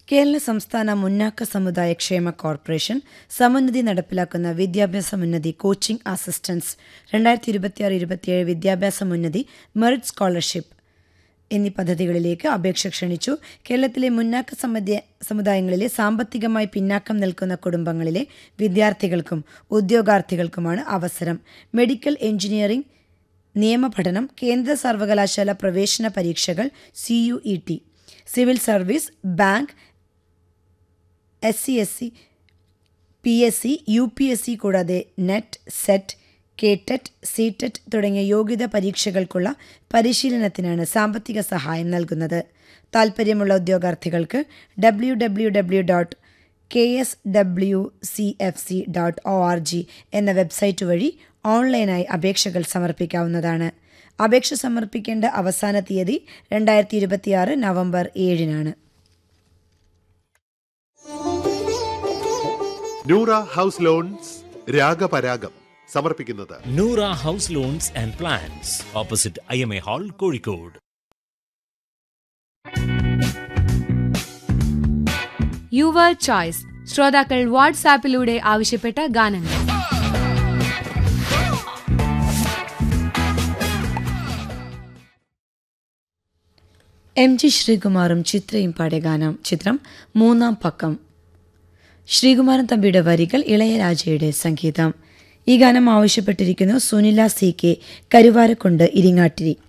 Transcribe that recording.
കേരള സംസ്ഥാന മുന്നാക്ക സമുദായ ക്ഷേമ കോർപ്പറേഷൻ സമുന്നതി നടപ്പിലാക്കുന്ന വിദ്യാഭ്യാസമുന്നതി കോച്ചിംഗ് അസിസ്റ്റൻസ് രണ്ടായിരത്തി ഇരുപത്തിയാറ് ഇരുപത്തിയേഴ് വിദ്യാഭ്യാസമുന്നതി മെറിറ്റ് സ്കോളർഷിപ്പ് എന്നീ പദ്ധതികളിലേക്ക് അപേക്ഷ ക്ഷണിച്ചു കേരളത്തിലെ മുന്നാക്ക സമുദായ സമുദായങ്ങളിലെ സാമ്പത്തികമായി പിന്നാക്കം നിൽക്കുന്ന കുടുംബങ്ങളിലെ വിദ്യാർത്ഥികൾക്കും ഉദ്യോഗാർത്ഥികൾക്കുമാണ് അവസരം മെഡിക്കൽ എഞ്ചിനീയറിംഗ് നിയമപഠനം കേന്ദ്ര സർവകലാശാല പ്രവേശന പരീക്ഷകൾ C U E T civil service bank S C S C P S C U P S C കൂടാതെ NET SET K TET C TET തുടങ്ങിയ യോഗ്യത പരീക്ഷകൾക്കുള്ള പരിശീലനത്തിനാണ് സാമ്പത്തിക സഹായം നൽകുന്നത് താൽപ്പര്യമുള്ള ഉദ്യോഗാർത്ഥികൾക്ക് W W W dot K S W C F C dot O R G എന്ന വെബ്സൈറ്റ് വഴി ഓൺലൈനായി അപേക്ഷകൾ സമർപ്പിക്കാവുന്നതാണ് അപേക്ഷ സമർപ്പിക്കേണ്ട അവസാന തീയതി രണ്ടായിരത്തി ഇരുപത്തിയാറ് നവംബർ ഏഴിനാണ് നൂറ ഹൗസ് ലോൺസ് രാഗപരാഗം സമർപ്പിക്കുന്നത് Noora house lawns and plans opposite I M A hall Kozhikode your choice ശ്രോതാക്കൾ വാട്സാപ്പിലൂടെ ആവശ്യപ്പെട്ട ഗാനങ്ങൾ എം ജി ശ്രീകുമാറും ചിത്രയും പാടിയ ഗാനം ചിത്രം മൂന്നാം പക്കം ശ്രീകുമാരൻ തമ്പിയുടെ വരികൾ ഇളയരാജയുടെ സംഗീതം ഈ ഗാനം ആവശ്യപ്പെട്ടിരിക്കുന്നു സുനില സി കെ കരുവാരക്കുണ്ട് ഇരിങ്ങാട്ടിരി